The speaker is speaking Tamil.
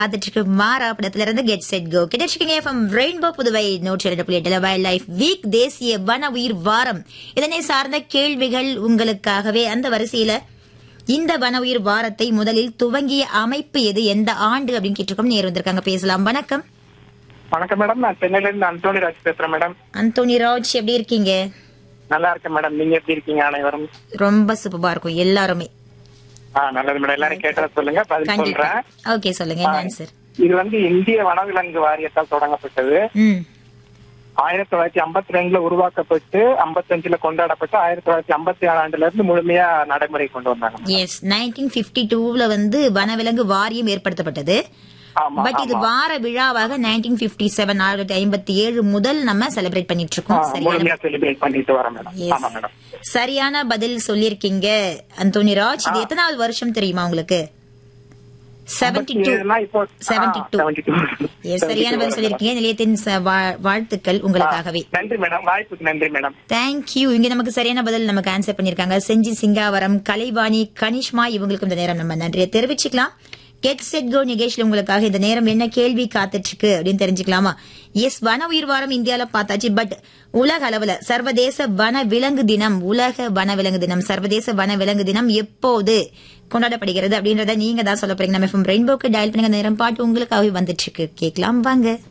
பார்த்துட்டு இருக்கு மாறா படத்துல இருந்து கெட் செட் கோ கிடைச்சிருக்கீங்க எஃப்எம் ரெயின்போ புதுவை நூற்றி இரண்டு புள்ளி எட்டுல வைல்ட் லைஃப் வீக் தேசிய வன உயிர் வாரம் இதனை சார்ந்த கேள்விகள் உங்களுக்காகவே அந்த வரிசையில இந்த வன உயிர் வாரத்தை முதலில் துவங்கிய அமைப்பு எது எந்த ஆண்டு அப்படின்னு கேட்டிருக்கோம் நேர் வந்திருக்காங்க பேசலாம் வணக்கம் வணக்கம் மேடம் நான் சென்னையில இருந்து அந்தோணி ராஜ் பேசுறேன் மேடம் அந்தோனி ராஜ் எப்படி இருக்கீங்க நல்லா இருக்கேன் மேடம் நீங்க எப்படி இருக்கீங்க அனைவரும் ரொம்ப சூப்பரா இருக்கும் எல்லாருமே ஆ நல்லது மேடம் எல்லாரும் கேட்டத சொல்லுங்க பதில் கண்டிப்பா சொல்றேன் ஓகே சொல்லுங்க என்ன ஆன்சர் இது வந்து இந்திய வனவிலங்கு வாரியத்தால் தொடங்கப்பட்டது ம் ஆயிரத்தி தொள்ளாயிரத்தி ஐம்பத்தி ரெண்டுல உருவாக்கப்பட்டு ஐம்பத்தஞ்சுல கொண்டாடப்பட்டு ஆயிரத்தி தொள்ளாயிரத்தி ஐம்பத்தி ஏழு ஆண்டுல இருந்து முழுமையா நடைமுறை கொண்டு வந்தாங்க எஸ் நைன்டீன் பிப்டி டூல வந்து வனவிலங்கு வாரியம் ஏற்படுத்தப்பட்டது ஆமா பட் இது வார விழாவாக நைன்டீன் பிப்டி செவன் ஆயிரத்தி ஐம்பத்தி ஏழு முதல் நம்ம செலிப்ரேட் பண்ணிட்டு ஆ, இருக்கோம் சரியான முழுமையா செலிப்ரேட் பண்ணிட்டு வரேன் மேடம் Yes. ஆமா மேடம் சரியான பதில் சொல்லியிருக்கீங்க அந்தோனி ராஜ் இது எத்தனாவது வருஷம் தெரியுமா உங்களுக்கு செவன்டி டூ 72 இப்போ 72. 72 எஸ் சரியான பதில் சொல்லியிருக்கீங்க நிலையத்தின் ச- வா- வாழ்த்துக்கள் உங்களுக்காகவே நன்றி மேடம் வாய்ப்புக்கு நன்றி மேடம் தேங்க்யூ இங்க நமக்கு சரியான பதில் நமக்கு ஆன்சர் பண்ணிருக்காங்க செஞ்சி சிங்காவரம் கலைவாணி கனிஷ்மா இவங்களுக்கு இந்த நேரம் நம்ம நன்றியை தெரிவிச்சுக்கலாம் கெட் செட் கோ நிகழ்ச்சியில் உங்களுக்காக இந்த நேரம் என்ன கேள்வி காத்துட்டு இருக்கு அப்படின்னு தெரிஞ்சுக்கலாமா எஸ் வன உயிர் வாரம் இந்தியால பார்த்தாச்சு பட் உலக அளவுல சர்வதேச வன விலங்கு தினம் உலக வன விலங்கு தினம் சர்வதேச வன விலங்கு தினம் எப்போது கொண்டாடப்படுகிறது அப்படின்றத நீங்க தான் சொல்ல போறீங்க நம்ம ரெயின்போக்கு டயல் பண்ணுங்க நேரம் பாட்டு உங்களுக்காகவே வந்துட்டு இருக்கு கேட்கலாம் வாங்க